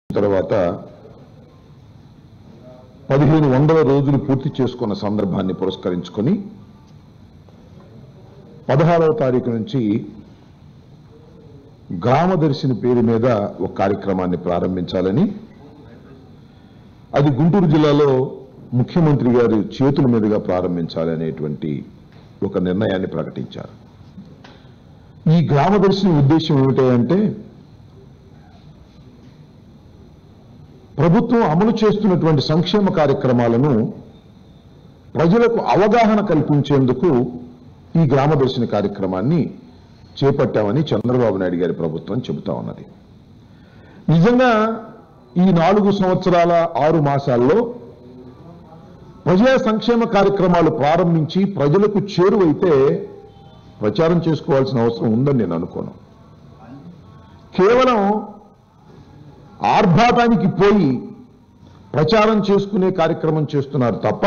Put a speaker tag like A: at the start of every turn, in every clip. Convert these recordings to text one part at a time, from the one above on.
A: తర్వాత పదిహేను వందల రోజులు పూర్తి చేసుకున్న సందర్భాన్ని పురస్కరించుకొని పదహారవ తారీఖు నుంచి గ్రామదర్శిని పేరు మీద ఒక కార్యక్రమాన్ని ప్రారంభించాలని అది గుంటూరు జిల్లాలో ముఖ్యమంత్రి గారి చేతుల మీదుగా ప్రారంభించాలనేటువంటి ఒక నిర్ణయాన్ని ప్రకటించారు ఈ గ్రామదర్శిని ఉద్దేశం ఏమిటంటే ప్రభుత్వం అమలు చేస్తున్నటువంటి సంక్షేమ కార్యక్రమాలను ప్రజలకు అవగాహన కల్పించేందుకు ఈ గ్రామదర్శిని కార్యక్రమాన్ని చేపట్టామని చంద్రబాబు నాయుడు గారి ప్రభుత్వం చెబుతా ఉన్నది నిజంగా ఈ నాలుగు సంవత్సరాల ఆరు మాసాల్లో ప్రజా సంక్షేమ కార్యక్రమాలు ప్రారంభించి ప్రజలకు చేరువైతే ప్రచారం చేసుకోవాల్సిన అవసరం ఉందని నేను అనుకోను కేవలం ఆర్భాటానికి పోయి ప్రచారం చేసుకునే కార్యక్రమం చేస్తున్నారు తప్ప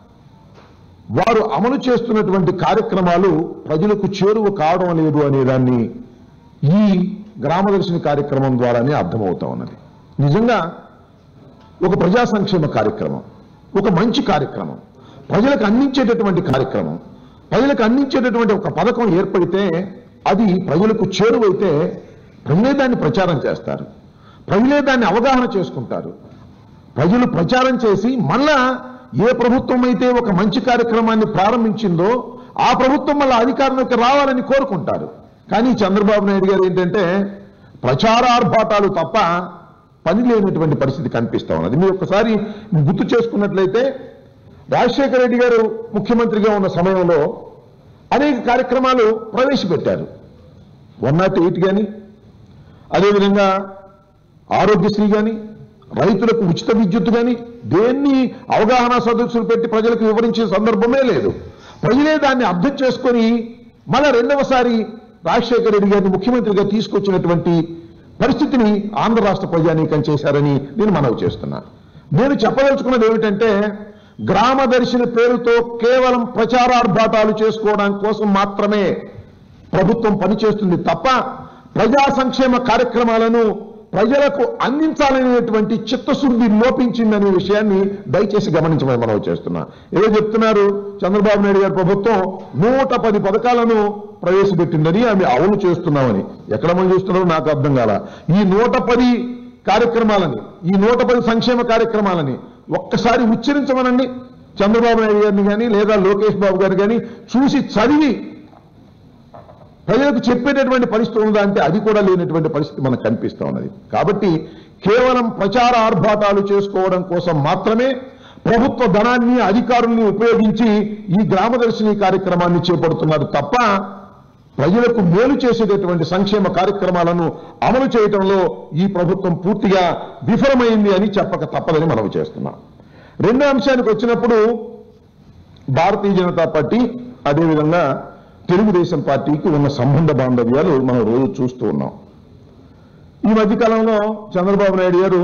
A: వారు అమలు చేస్తున్నటువంటి కార్యక్రమాలు ప్రజలకు చేరువ కావడం లేదు అనే దాన్ని ఈ గ్రామదర్శిని కార్యక్రమం ద్వారానే అర్థమవుతా ఉన్నది నిజంగా ఒక ప్రజా సంక్షేమ కార్యక్రమం ఒక మంచి కార్యక్రమం ప్రజలకు అందించేటటువంటి కార్యక్రమం ప్రజలకు అందించేటటువంటి ఒక పథకం ఏర్పడితే అది ప్రజలకు చేరువైతే ప్రజలే దాన్ని ప్రచారం చేస్తారు ప్రజలే దాన్ని అవగాహన చేసుకుంటారు ప్రజలు ప్రచారం చేసి మళ్ళా ఏ ప్రభుత్వం అయితే ఒక మంచి కార్యక్రమాన్ని ప్రారంభించిందో ఆ ప్రభుత్వం మళ్ళా అధికారంలోకి రావాలని కోరుకుంటారు కానీ చంద్రబాబు నాయుడు గారు ఏంటంటే ప్రచారార్భాటాలు తప్ప పని లేనటువంటి పరిస్థితి కనిపిస్తా ఉన్నది మీరు ఒకసారి గుర్తు చేసుకున్నట్లయితే రాజశేఖర రెడ్డి గారు ముఖ్యమంత్రిగా ఉన్న సమయంలో అనేక కార్యక్రమాలు ప్రవేశపెట్టారు వన్ నాట్ ఎయిట్ కానీ అదేవిధంగా ఆరోగ్యశ్రీ కానీ రైతులకు ఉచిత విద్యుత్ కానీ దేన్ని అవగాహన సదస్సులు పెట్టి ప్రజలకు వివరించే సందర్భమే లేదు ప్రజలే దాన్ని అర్థం చేసుకొని మళ్ళా రెండవసారి రాజశేఖర రెడ్డి గారిని ముఖ్యమంత్రిగా తీసుకొచ్చినటువంటి పరిస్థితిని ఆంధ్ర రాష్ట్ర ప్రజానీకం చేశారని నేను మనవి చేస్తున్నాను నేను చెప్పదలుచుకున్నది ఏమిటంటే గ్రామ దర్శన పేరుతో కేవలం ప్రచారార్భాటాలు చేసుకోవడం కోసం మాత్రమే ప్రభుత్వం పనిచేస్తుంది తప్ప ప్రజా సంక్షేమ కార్యక్రమాలను ప్రజలకు అందించాలనేటువంటి చిత్తశుద్ధి లోపించిందనే విషయాన్ని దయచేసి గమనించమని మనం చేస్తున్నా ఏదో చెప్తున్నారు చంద్రబాబు నాయుడు గారి ప్రభుత్వం నూట పది పథకాలను ప్రవేశపెట్టిందని ఆమె అవును చేస్తున్నామని ఎక్కడ మనం చేస్తున్నారో నాకు అర్థం కాల ఈ నూట పది కార్యక్రమాలని ఈ నూట పది సంక్షేమ కార్యక్రమాలని ఒక్కసారి ఉచ్చరించమనండి చంద్రబాబు నాయుడు గారిని కానీ లేదా లోకేష్ బాబు గారిని కానీ చూసి చదివి ప్రజలకు చెప్పేటటువంటి పరిస్థితి ఉందా అంటే అది కూడా లేనటువంటి పరిస్థితి మనకు కనిపిస్తా ఉన్నది కాబట్టి కేవలం ప్రచార ఆర్భాటాలు చేసుకోవడం కోసం మాత్రమే ప్రభుత్వ ధనాన్ని అధికారుల్ని ఉపయోగించి ఈ గ్రామదర్శిని కార్యక్రమాన్ని చేపడుతున్నారు తప్ప ప్రజలకు మేలు చేసేటటువంటి సంక్షేమ కార్యక్రమాలను అమలు చేయటంలో ఈ ప్రభుత్వం పూర్తిగా విఫలమైంది అని చెప్పక తప్పదని మనం చేస్తున్నాం రెండో అంశానికి వచ్చినప్పుడు భారతీయ జనతా పార్టీ అదేవిధంగా తెలుగుదేశం పార్టీకి ఉన్న సంబంధ బాంధవ్యాలు మనం రోజు చూస్తూ ఉన్నాం ఈ మధ్యకాలంలో చంద్రబాబు నాయుడు గారు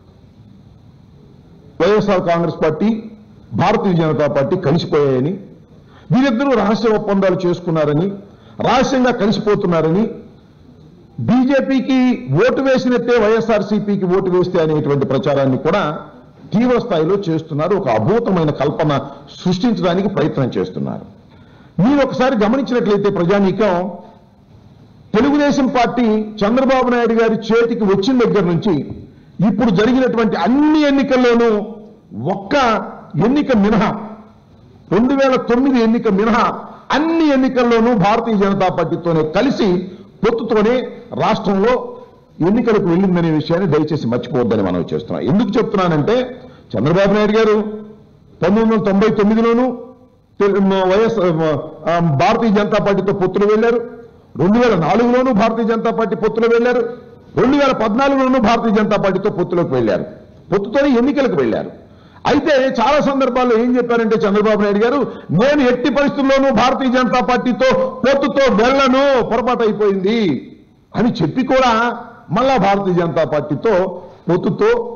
A: వైఎస్ఆర్ కాంగ్రెస్ పార్టీ భారతీయ జనతా పార్టీ కలిసిపోయాయని వీరిద్దరూ రహస్య ఒప్పందాలు చేసుకున్నారని రహస్యంగా కలిసిపోతున్నారని బీజేపీకి ఓటు వేసినట్టే వైఎస్ఆర్సీపీకి ఓటు వేస్తే అనేటువంటి ప్రచారాన్ని కూడా తీవ్ర స్థాయిలో చేస్తున్నారు ఒక అభూతమైన కల్పన సృష్టించడానికి ప్రయత్నం చేస్తున్నారు మీరు ఒకసారి గమనించినట్లయితే ప్రజానీకం తెలుగుదేశం పార్టీ చంద్రబాబు నాయుడు గారి చేతికి వచ్చిన దగ్గర నుంచి ఇప్పుడు జరిగినటువంటి అన్ని ఎన్నికల్లోనూ ఒక్క ఎన్నిక మినహా రెండు వేల తొమ్మిది ఎన్నిక మినహా అన్ని ఎన్నికల్లోనూ భారతీయ జనతా పార్టీతోనే కలిసి పొత్తుతోనే రాష్ట్రంలో ఎన్నికలకు వెళ్ళిందనే విషయాన్ని దయచేసి మర్చిపోవద్దని మనం చేస్తున్నాం ఎందుకు చెప్తున్నానంటే చంద్రబాబు నాయుడు గారు పంతొమ్మిది వందల తొంభై తొమ్మిదిలోనూ తెలు- మ- వైఎస్ ఆ, భారతీయ జనతా పార్టీతో పొత్తులు వెళ్లారు రెండు వేల నాలుగులోనూ భారతీయ జనతా పార్టీ పొత్తులు వెళ్లారు రెండు వేల పద్నాలుగులోనూ భారతీయ జనతా పార్టీతో పొత్తులోకి వెళ్లారు పొత్తుతోనే ఎన్నికలకు వెళ్లారు అయితే చాలా సందర్భాల్లో ఏం చెప్పారంటే చంద్రబాబు నాయుడు గారు నేను ఎట్టి పరిస్థితుల్లోనూ భారతీయ జనతా పార్టీతో పొత్తుతో వెళ్ళను పొరపాటు అయిపోయింది అని చెప్పి కూడా మళ్ళా భారతీయ జనతా పార్టీతో పొత్తుతో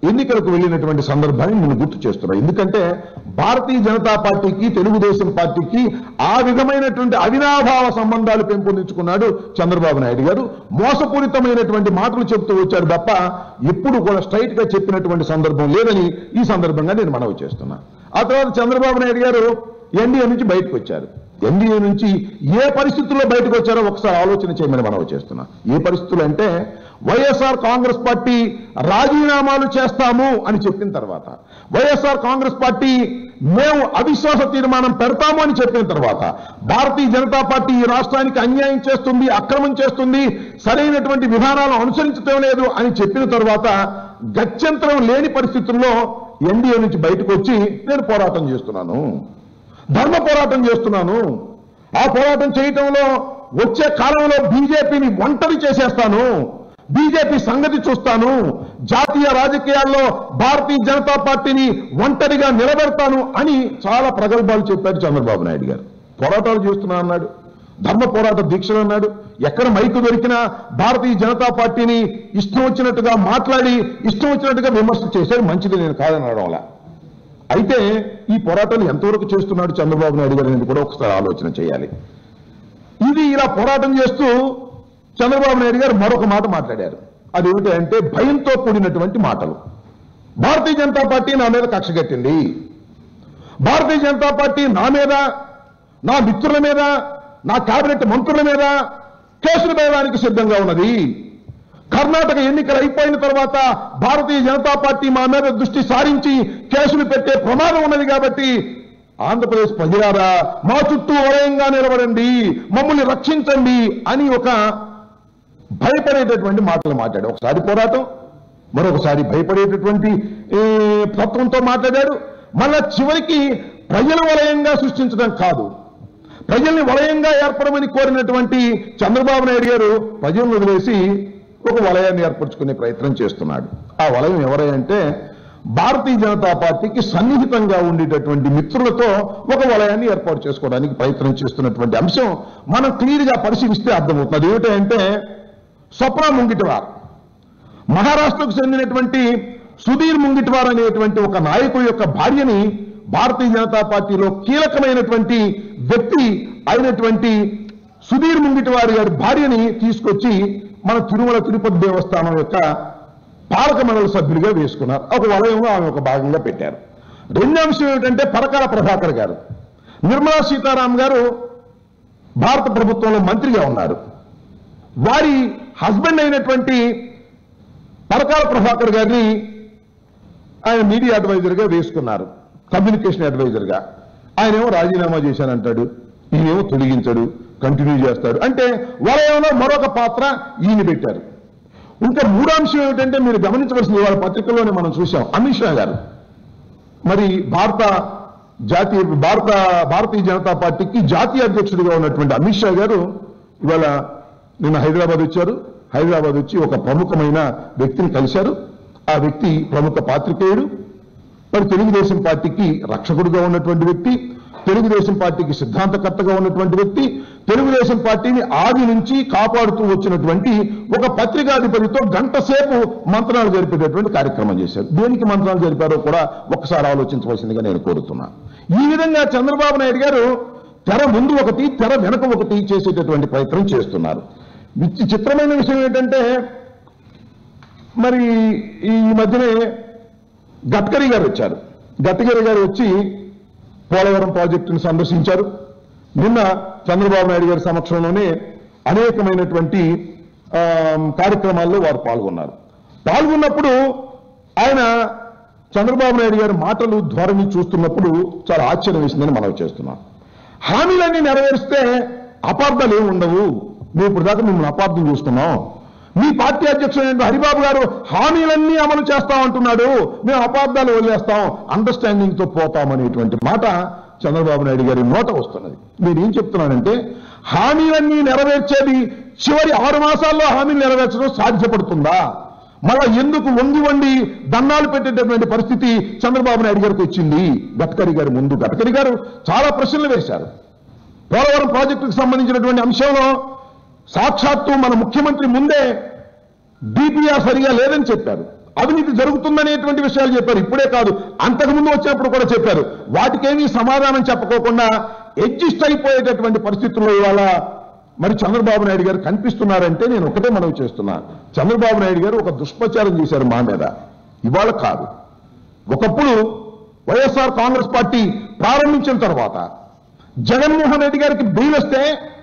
A: ఎన్నికలకు వెళ్ళినటువంటి సందర్భాన్ని నేను గుర్తు చేస్తున్నా ఎందుకంటే భారతీయ జనతా పార్టీకి తెలుగుదేశం పార్టీకి ఆ విధమైనటువంటి అవినాభావ సంబంధాలు పెంపొందించుకున్నాడు చంద్రబాబు నాయుడు గారు మోసపూరితమైనటువంటి మాటలు చెప్తూ వచ్చాడు తప్ప ఎప్పుడు కూడా స్ట్రైట్ గా చెప్పినటువంటి సందర్భం లేదని ఈ సందర్భంగా నేను మనవి చేస్తున్నా ఆ తర్వాత చంద్రబాబు నాయుడు గారు ఎన్డీఏ నుంచి బయటకు వచ్చారు ఎన్డీఏ నుంచి ఏ పరిస్థితుల్లో బయటకు వచ్చారో ఒకసారి ఆలోచన చేయమని మనవి చేస్తున్నా ఏ పరిస్థితులు అంటే వైఎస్ఆర్ కాంగ్రెస్ పార్టీ రాజీనామాలు చేస్తాము అని చెప్పిన తర్వాత వైఎస్ఆర్ కాంగ్రెస్ పార్టీ మేము అవిశ్వాస తీర్మానం పెడతాము అని చెప్పిన తర్వాత భారతీయ జనతా పార్టీ ఈ రాష్ట్రానికి అన్యాయం చేస్తుంది అక్రమం చేస్తుంది సరైనటువంటి విధానాలను అనుసరించడం లేదు అని చెప్పిన తర్వాత గత్యంతరం లేని పరిస్థితుల్లో ఎన్డీఏ నుంచి బయటకు వచ్చి నేను పోరాటం చేస్తున్నాను ధర్మ పోరాటం చేస్తున్నాను ఆ పోరాటం చేయటంలో వచ్చే కాలంలో బీజేపీని ఒంటరి చేసేస్తాను బీజేపీ సంగతి చూస్తాను జాతీయ రాజకీయాల్లో భారతీయ జనతా పార్టీని ఒంటరిగా నిలబెడతాను అని చాలా ప్రగల్భాలు చెప్పారు చంద్రబాబు నాయుడు గారు పోరాటాలు చేస్తున్నా అన్నాడు ధర్మ పోరాట దీక్షలు అన్నాడు ఎక్కడ మైకు దొరికినా భారతీయ జనతా పార్టీని ఇష్టం వచ్చినట్టుగా మాట్లాడి ఇష్టం వచ్చినట్టుగా విమర్శ చేశాడు మంచిది నేను కాదనడం అలా అయితే ఈ పోరాటాలు ఎంతవరకు చేస్తున్నాడు చంద్రబాబు నాయుడు గారు అనేది కూడా ఒకసారి ఆలోచన చేయాలి ఇది ఇలా పోరాటం చేస్తూ చంద్రబాబు నాయుడు గారు మరొక మాట మాట్లాడారు అదేమిటి అంటే భయంతో కూడినటువంటి మాటలు భారతీయ జనతా పార్టీ నా మీద కక్ష కట్టింది భారతీయ జనతా పార్టీ నా మీద నా మిత్రుల మీద నా కేబినెట్ మంత్రుల మీద కేసులు వేయడానికి సిద్ధంగా ఉన్నది కర్ణాటక ఎన్నికలు అయిపోయిన తర్వాత భారతీయ జనతా పార్టీ మా మీద దృష్టి సారించి కేసులు పెట్టే ప్రమాదం ఉన్నది కాబట్టి ఆంధ్రప్రదేశ్ ప్రజలారా మా చుట్టూ వలయంగా నిలబడండి మమ్మల్ని రక్షించండి అని ఒక భయపడేటటువంటి మాటలు మాట్లాడు ఒకసారి పోరాటం మరొకసారి భయపడేటటువంటి ఏ, తత్వంతో మాట్లాడాడు మళ్ళా చివరికి ప్రజల వలయంగా సృష్టించడం కాదు ప్రజల్ని వలయంగా ఏర్పడమని కోరినటువంటి చంద్రబాబు నాయుడు గారు ప్రజలను వదిలేసి ఒక వలయాన్ని ఏర్పరచుకునే ప్రయత్నం చేస్తున్నాడు ఆ వలయం ఎవరంటే భారతీయ జనతా పార్టీకి సన్నిహితంగా ఉండేటటువంటి మిత్రులతో ఒక వలయాన్ని ఏర్పాటు చేసుకోవడానికి ప్రయత్నం చేస్తున్నటువంటి అంశం మనం క్లియర్ గా పరిశీలిస్తే అర్థమవుతుంది ఏమిటంటే స్వప్న ముంగిటివార్ మహారాష్ట్రకు చెందినటువంటి సుధీర్ ముంగిటివార్ అనేటువంటి ఒక నాయకుడి యొక్క భార్యని భారతీయ జనతా పార్టీలో కీలకమైనటువంటి వ్యక్తి అయినటువంటి సుధీర్ ముంగిటివారి గారి భార్యని తీసుకొచ్చి మన తిరుమల తిరుపతి దేవస్థానం యొక్క పాలక మండలి సభ్యులుగా వేసుకున్నారు ఒక వలయంలో ఆమె ఒక భాగంగా పెట్టారు రెండో అంశం ఏమిటంటే పరకాల ప్రభాకర్ గారు నిర్మలా సీతారాం గారు భారత ప్రభుత్వంలో మంత్రిగా ఉన్నారు వారి హస్బెండ్ అయినటువంటి పరకాల ప్రభాకర్ గారిని ఆయన మీడియా అడ్వైజర్ గా వేసుకున్నారు కమ్యూనికేషన్ అడ్వైజర్ గా ఆయనేమో రాజీనామా చేశానంటాడు ఈయనేమో తొలగించడు కంటిన్యూ చేస్తాడు అంటే వలయంలో మరొక పాత్ర ఈయన పెట్టారు ఇంకా మూడో అంశం ఏమిటంటే మీరు గమనించవలసింది వాళ్ళ పత్రికల్లోనే మనం చూసాం అమిత్ షా గారు మరి భారత జాతీయ భారత భారతీయ జనతా పార్టీకి జాతీయ అధ్యక్షుడిగా ఉన్నటువంటి అమిత్ షా గారు ఇవాళ నిన్న హైదరాబాద్ వచ్చారు హైదరాబాద్ వచ్చి ఒక ప్రముఖమైన వ్యక్తిని కలిశారు ఆ వ్యక్తి ప్రముఖ పాత్రికేయుడు మరి తెలుగుదేశం పార్టీకి రక్షకుడుగా ఉన్నటువంటి వ్యక్తి తెలుగుదేశం పార్టీకి సిద్ధాంతకర్తగా ఉన్నటువంటి వ్యక్తి తెలుగుదేశం పార్టీని ఆది నుంచి కాపాడుతూ వచ్చినటువంటి ఒక పత్రికాధిపతితో గంట సేపు మంత్రాలు జరిపేటటువంటి కార్యక్రమం చేశారు దేనికి మంత్రాలు జరిపారో కూడా ఒకసారి ఆలోచించవలసిందిగా నేను కోరుతున్నా ఈ విధంగా చంద్రబాబు నాయుడు గారు తెర ముందు ఒకటి తెర వెనక ఒకటి చేసేటటువంటి ప్రయత్నం చేస్తున్నారు విచి- చిత్రమైన విషయం ఏంటంటే మరి ఈ మధ్యనే గడ్కరీ గారు వచ్చారు గడ్కరీ గారు వచ్చి పోలవరం ప్రాజెక్టును సందర్శించారు నిన్న చంద్రబాబు నాయుడు గారి సమక్షంలోనే అనేకమైనటువంటి ఆ, కార్యక్రమాల్లో వారు పాల్గొన్నారు పాల్గొన్నప్పుడు ఆయన చంద్రబాబు నాయుడు గారి మాటలు ధోరణి చూస్తున్నప్పుడు చాలా ఆశ్చర్యం వేసిందని మనం చేస్తున్నాం హామీలన్నీ నెరవేరిస్తే అపార్థాలు ఏమి ఉండవు మేము ఇప్పుడు దాకా మిమ్మల్ని అపార్థం చూస్తున్నాం మీ పార్టీ అధ్యక్షుడు హరిబాబు గారు హామీలన్నీ అమలు చేస్తామంటున్నాడు మేము అపార్థాలు వదిలేస్తాం అండర్స్టాండింగ్ తో పోతామనేటువంటి మాట చంద్రబాబు నాయుడు గారి నోట వస్తున్నది నేనేం చెప్తున్నానంటే హామీలన్నీ నెరవేర్చేది చివరి ఆరు మాసాల్లో హామీలు నెరవేర్చడం సాధ్యపడుతుందా మళ్ళా ఎందుకు వంగి వండి దండాలు పెట్టేటటువంటి పరిస్థితి చంద్రబాబు నాయుడు గారికి వచ్చింది గడ్కరీ గారి ముందు గడ్కరీ గారు చాలా ప్రశ్నలు వేశారు పోలవరం ప్రాజెక్టుకు సంబంధించినటువంటి అంశంలో సాక్షాత్తు మన ముఖ్యమంత్రి ముందే డిపిఆర్ సరిగా లేదని చెప్పారు అవినీతి జరుగుతుందనేటువంటి విషయాలు చెప్పారు ఇప్పుడే కాదు అంతకుముందు వచ్చినప్పుడు కూడా చెప్పారు వాటికేమీ సమాధానం చెప్పకోకుండా అడ్జస్ట్ అయిపోయేటటువంటి పరిస్థితుల్లో ఇవాళ మరి చంద్రబాబు నాయుడు గారు కనిపిస్తున్నారంటే నేను ఒకటే మనవి చేస్తున్నా చంద్రబాబు నాయుడు గారు ఒక దుష్ప్రచారం చేశారు మా మీద ఇవాళ కాదు ఒకప్పుడు వైఎస్ఆర్ కాంగ్రెస్ పార్టీ ప్రారంభించిన తర్వాత జగన్మోహన్ రెడ్డి గారికి బెయిల్ వస్తే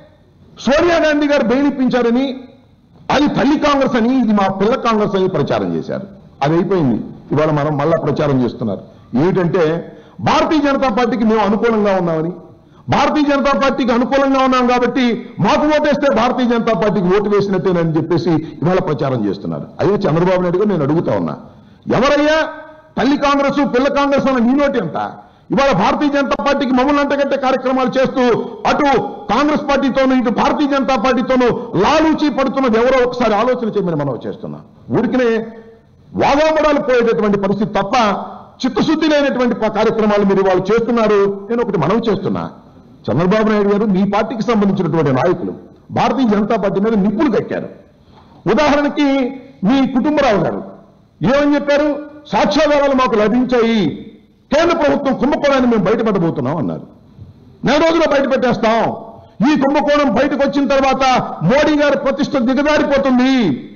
A: సోనియా గాంధీ గారు బెయిల్ ఇప్పించారని అది తల్లి కాంగ్రెస్ అని ఇది మా పిల్ల కాంగ్రెస్ అని ప్రచారం చేశారు అది అయిపోయింది ఇవాళ మనం మళ్ళా ప్రచారం చేస్తున్నారు ఏమిటంటే భారతీయ జనతా పార్టీకి మేము అనుకూలంగా ఉన్నామని భారతీయ జనతా పార్టీకి అనుకూలంగా ఉన్నాం కాబట్టి మాకు ఓటేస్తే భారతీయ జనతా పార్టీకి ఓటు వేసినట్టేనని చెప్పేసి ఇవాళ ప్రచారం చేస్తున్నారు అయ్యా చంద్రబాబు నాయుడు గారు నేను అడుగుతా ఉన్నా ఎవరయ్యా తల్లి కాంగ్రెస్ పిల్ల కాంగ్రెస్ అన్న నీ నోటి ఎంత ఇవాళ భారతీయ జనతా పార్టీకి మమ్మల్ని అంటగట్టే కార్యక్రమాలు చేస్తూ అటు కాంగ్రెస్ పార్టీతోనూ ఇటు భారతీయ జనతా పార్టీతోనూ లాలూచి పడుతున్నది ఎవరో ఒకసారి ఆలోచన చేయమని మనం చేస్తున్నా ఊరికనే వాగామడాలు పోయేటటువంటి పరిస్థితి తప్ప చిత్తశుద్ధి లేనటువంటి ప- కార్యక్రమాలు మీరు వాళ్ళు చేస్తున్నారు నేను ఒకటి మనం చేస్తున్నా చంద్రబాబు నాయుడు గారు మీ పార్టీకి సంబంధించినటువంటి నాయకులు భారతీయ జనతా పార్టీ మీద నిప్పులు కట్టారు ఉదాహరణకి మీ కుటుంబరావు గారు ఏమని చెప్పారు సాక్ష్యాధారాలు మాకు లభించాయి కేంద్ర ప్రభుత్వం కుంభకోణాన్ని మేము బయటపెట్టబోతున్నాం అన్నారు నెల రోజుల్లో బయట పెట్టేస్తాం ఈ కుంభకోణం బయటకు వచ్చిన తర్వాత మోడీ గారి ప్రతిష్ట దిగజారిపోతుంది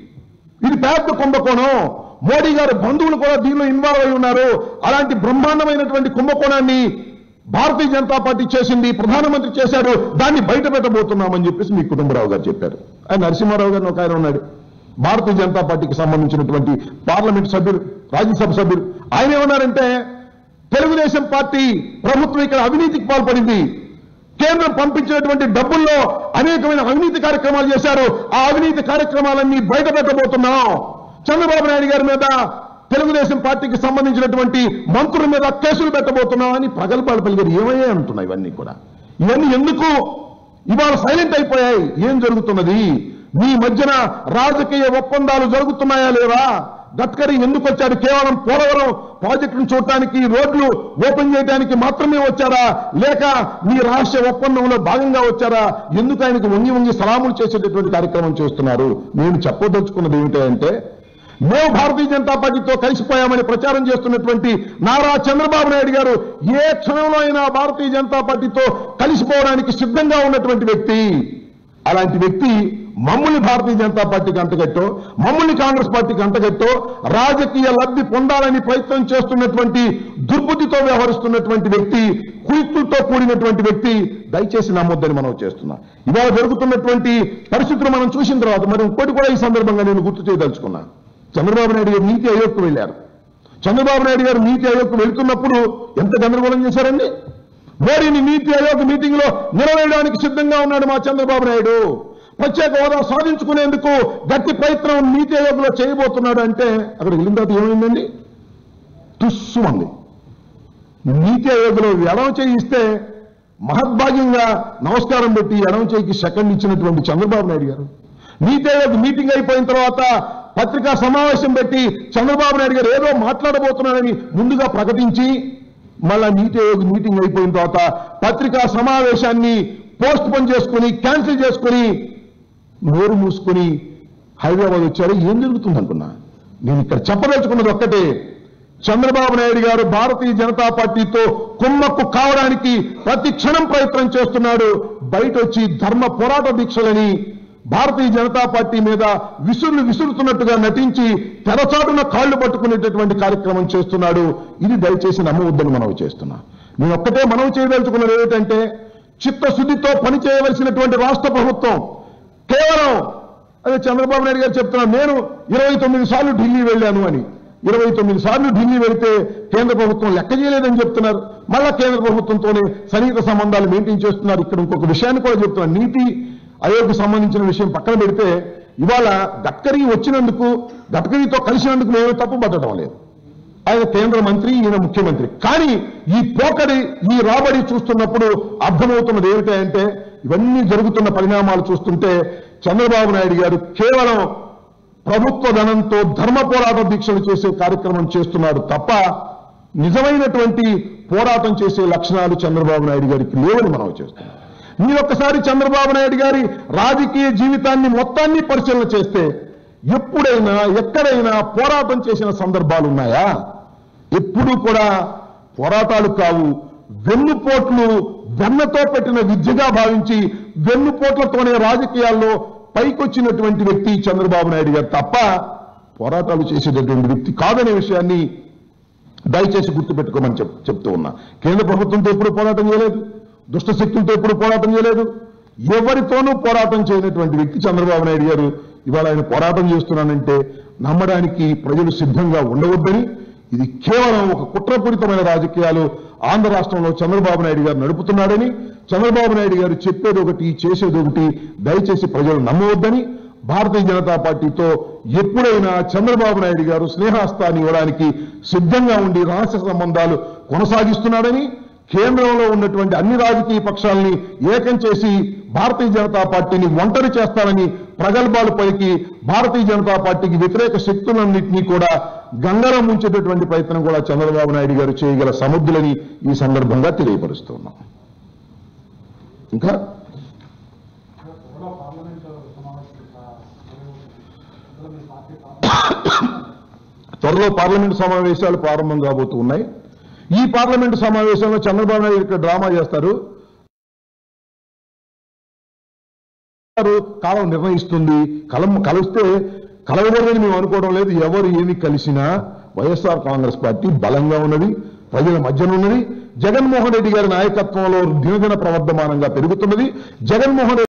A: ఇది పెద్ద కుంభకోణం మోడీ గారి బంధువులు కూడా దీనిలో ఇన్వాల్వ్ అయి ఉన్నారు అలాంటి బ్రహ్మాండమైనటువంటి కుంభకోణాన్ని భారతీయ జనతా పార్టీ చేసింది ప్రధానమంత్రి చేశాడు దాన్ని బయట పెట్టబోతున్నామని చెప్పేసి మీ కుటుంబరావు గారు చెప్పారు ఆయన నరసింహారావు గారిని ఒక ఆయన ఉన్నాడు భారతీయ జనతా పార్టీకి సంబంధించినటువంటి పార్లమెంట్ సభ్యులు రాజ్యసభ సభ్యులు ఆయన ఏమన్నారంటే తెలుగుదేశం పార్టీ ప్రభుత్వం ఇక్కడ అవినీతికి పాల్పడింది కేంద్రం పంపించినటువంటి డబ్బుల్లో అనేకమైన అవినీతి కార్యక్రమాలు చేశారు ఆ అవినీతి కార్యక్రమాలన్నీ బయట పెట్టబోతున్నాం చంద్రబాబు నాయుడు గారి మీద తెలుగుదేశం పార్టీకి సంబంధించినటువంటి మంత్రుల మీద కేసులు పెట్టబోతున్నాం అని ప్రగల్భాలు పలిగారు ఏమయ్యాయి అంటున్నాయి ఇవన్నీ కూడా ఇవన్నీ ఎందుకు ఇవాళ సైలెంట్ అయిపోయాయి ఏం జరుగుతున్నది మీ మధ్యన రాజకీయ ఒప్పందాలు జరుగుతున్నాయా లేవా గడ్కరీ ఎందుకు వచ్చాడు కేవలం పోలవరం ప్రాజెక్టును చూడటానికి రోడ్లు ఓపెన్ చేయడానికి మాత్రమే వచ్చారా లేక మీ రహస్య ఒప్పందంలో భాగంగా వచ్చారా ఎందుకు ఆయనకు వంగి వంగి సలాములు చేసేటటువంటి కార్యక్రమం చేస్తున్నారు నేను చెప్పదలుచుకున్నది ఏమిటంటే మేము భారతీయ జనతా పార్టీతో కలిసిపోయామని ప్రచారం చేస్తున్నటువంటి నారా చంద్రబాబు నాయుడు గారు ఏ క్షణంలో అయినా భారతీయ జనతా పార్టీతో కలిసిపోవడానికి సిద్ధంగా ఉన్నటువంటి వ్యక్తి అలాంటి వ్యక్తి మమ్మల్ని భారతీయ జనతా పార్టీకి అంటగట్టో మమ్మల్ని కాంగ్రెస్ పార్టీకి అంటగట్టో రాజకీయ లబ్ధి పొందాలని ప్రయత్నం చేస్తున్నటువంటి దుర్బుద్ధితో వ్యవహరిస్తున్నటువంటి వ్యక్తి కుయుక్తులతో కూడినటువంటి వ్యక్తి దయచేసి నమ్మొద్దని మనం చేస్తున్నాం ఇవాళ జరుగుతున్నటువంటి పరిస్థితులు మనం చూసిన తర్వాత మరి ఇంకోటి కూడా ఈ సందర్భంగా నేను గుర్తు చేయదలుచుకున్నా చంద్రబాబు నాయుడు గారు నీతి ఆయోగ్కు వెళ్ళారు చంద్రబాబు నాయుడు గారు నీతి ఆయోగ్కు వెళ్తున్నప్పుడు ఎంత గందరగోళం చేశారండి మోడీని నీతి ఆయోగ్ మీటింగ్ లో నిలవేయడానికి సిద్ధంగా ఉన్నాడు మా చంద్రబాబు నాయుడు ప్రత్యేక హోదా సాధించుకునేందుకు గట్టి ప్రయత్నం నీతి ఆయోగ్ లో చేయబోతున్నాడు అంటే అక్కడ వెళ్ళిన తర్వాత ఏమైందండి తుస్సు ఉంది నీతి ఆయోగ్లో ఎడమ చేయి ఇస్తే మహద్భాగ్యంగా నమస్కారం పెట్టి ఎడమ చేయికి సెకండ్ ఇచ్చినటువంటి చంద్రబాబు నాయుడు గారు నీతి ఆయోగ్ మీటింగ్ అయిపోయిన తర్వాత పత్రికా సమావేశం పెట్టి చంద్రబాబు నాయుడు గారు ఏదో మాట్లాడబోతున్నారని ముందుగా ప్రకటించి మళ్ళా నీతి ఆయోగ్ మీటింగ్ అయిపోయిన తర్వాత పత్రికా సమావేశాన్ని పోస్ట్ పోన్ చేసుకుని క్యాన్సిల్ చేసుకుని నోరు మూసుకొని హైదరాబాద్ వచ్చారు ఏం జరుగుతుంది అనుకున్నా నేను ఇక్కడ చెప్పదలుచుకున్నది ఒక్కటే చంద్రబాబు నాయుడు గారు భారతీయ జనతా పార్టీతో కుమ్మక్కు కావడానికి ప్రతి క్షణం ప్రయత్నం చేస్తున్నాడు బయట వచ్చి ధర్మ పోరాట దీక్షలని భారతీయ జనతా పార్టీ మీద విసురులు విసురుతున్నట్టుగా నటించి తెరచాటున కాళ్లు పట్టుకునేటటువంటి కార్యక్రమం చేస్తున్నాడు ఇది దయచేసి నమ్మవద్దని మనవి చేస్తున్నా నేను ఒక్కటే మనవి చేయదలుచుకున్నది ఏమిటంటే చిత్తశుద్ధితో పని చేయవలసినటువంటి రాష్ట్ర ప్రభుత్వం కేవలం అదే చంద్రబాబు నాయుడు గారు చెప్తున్నారు నేను ఇరవై తొమ్మిది సార్లు ఢిల్లీ వెళ్ళాను అని ఇరవై తొమ్మిది సార్లు ఢిల్లీ వెళితే కేంద్ర ప్రభుత్వం లెక్క చేయలేదని చెప్తున్నారు మళ్ళా కేంద్ర ప్రభుత్వంతోనే సన్నిహిత సంబంధాలు మెయింటైన్ చేస్తున్నారు ఇక్కడ ఇంకొక విషయాన్ని కూడా చెప్తున్నారు నీతి ఆయోగ్ సంబంధించిన విషయం పక్కన పెడితే ఇవాళ గడ్కరీ వచ్చినందుకు గడ్కరీతో కలిసినందుకు మేము తప్పు పట్టడం లేదు ఆయన కేంద్ర మంత్రి ఈయన ముఖ్యమంత్రి కానీ ఈ పోకడి ఈ రాబడి చూస్తున్నప్పుడు అర్థమవుతున్నది ఏమిటంటే ఇవన్నీ జరుగుతున్న పరిణామాలు చూస్తుంటే చంద్రబాబు నాయుడు గారు కేవలం ప్రభుత్వ ధనంతో ధర్మ పోరాట దీక్షలు చేసే కార్యక్రమం చేస్తున్నాడు తప్ప నిజమైనటువంటి పోరాటం చేసే లక్షణాలు చంద్రబాబు నాయుడు గారికి లేవని మనం చేస్తున్నాం మీరు ఒక్కసారి చంద్రబాబు నాయుడు గారి రాజకీయ జీవితాన్ని మొత్తాన్ని పరిశీలన చేస్తే ఎప్పుడైనా ఎక్కడైనా పోరాటం చేసిన సందర్భాలు ఉన్నాయా ఎప్పుడూ కూడా పోరాటాలు కావు వెన్నుపోట్లు వెన్నతో పెట్టిన విద్యగా భావించి వెన్నుపోట్లతోనే రాజకీయాల్లో పైకొచ్చినటువంటి వ్యక్తి చంద్రబాబు నాయుడు గారు తప్ప పోరాటాలు చేసేటటువంటి వ్యక్తి కాదనే విషయాన్ని దయచేసి గుర్తుపెట్టుకోమని చెప్ చెప్తూ ఉన్నా కేంద్ర ప్రభుత్వంతో ఎప్పుడు పోరాటం చేయలేదు దుష్ట శక్తులతో ఎప్పుడు పోరాటం చేయలేదు ఎవరితోనూ పోరాటం చేయనటువంటి వ్యక్తి చంద్రబాబు నాయుడు గారు ఇవాళ ఆయన పోరాటం చేస్తున్నానంటే నమ్మడానికి ప్రజలు సిద్ధంగా ఉండవద్దని ఇది కేవలం ఒక కుట్రపూరితమైన రాజకీయాలు ఆంధ్ర రాష్ట్రంలో చంద్రబాబు నాయుడు గారు నడుపుతున్నాడని చంద్రబాబు నాయుడు గారు చెప్పేది ఒకటి చేసేది ఒకటి దయచేసి ప్రజలు నమ్మవద్దని భారతీయ జనతా పార్టీతో ఎప్పుడైనా చంద్రబాబు నాయుడు గారు స్నేహాస్తాన్ని ఇవ్వడానికి సిద్ధంగా ఉండి రహస్య సంబంధాలు కొనసాగిస్తున్నాడని కేంద్రంలో ఉన్నటువంటి అన్ని రాజకీయ పక్షాలని ఏకం చేసి భారతీయ జనతా పార్టీని ఒంటరి చేస్తానని ప్రగల్భాలు పలికి భారతీయ జనతా పార్టీకి వ్యతిరేక శక్తులన్నింటినీ కూడా గంగరం ముంచేటటువంటి ప్రయత్నం కూడా చంద్రబాబు నాయుడు గారు చేయగల సముద్రులని ఈ సందర్భంగా తెలియపరుస్తున్నాం ఇంకా
B: త్వరలో పార్లమెంట్ సమావేశం అందులో మీ పార్టీ పార్లమెంట్
A: త్వరలో పార్లమెంటు సమావేశాలు ప్రారంభం కాబోతూ ఉన్నాయి ఈ పార్లమెంటు సమావేశంలో చంద్రబాబు నాయుడు ఇక్కడ డ్రామా చేస్తారు కాలం నిర్ణయిస్తుంది కలం కలిస్తే కలవకూడదని మేము అనుకోవడం లేదు ఎవరు ఏమి కలిసినా వైఎస్ఆర్ కాంగ్రెస్ పార్టీ బలంగా ఉన్నది ప్రజల మధ్యన ఉన్నది జగన్మోహన్ రెడ్డి గారి నాయకత్వంలో దినదిన ప్రవర్ధమానంగా పెరుగుతున్నది జగన్మోహన్ రెడ్డి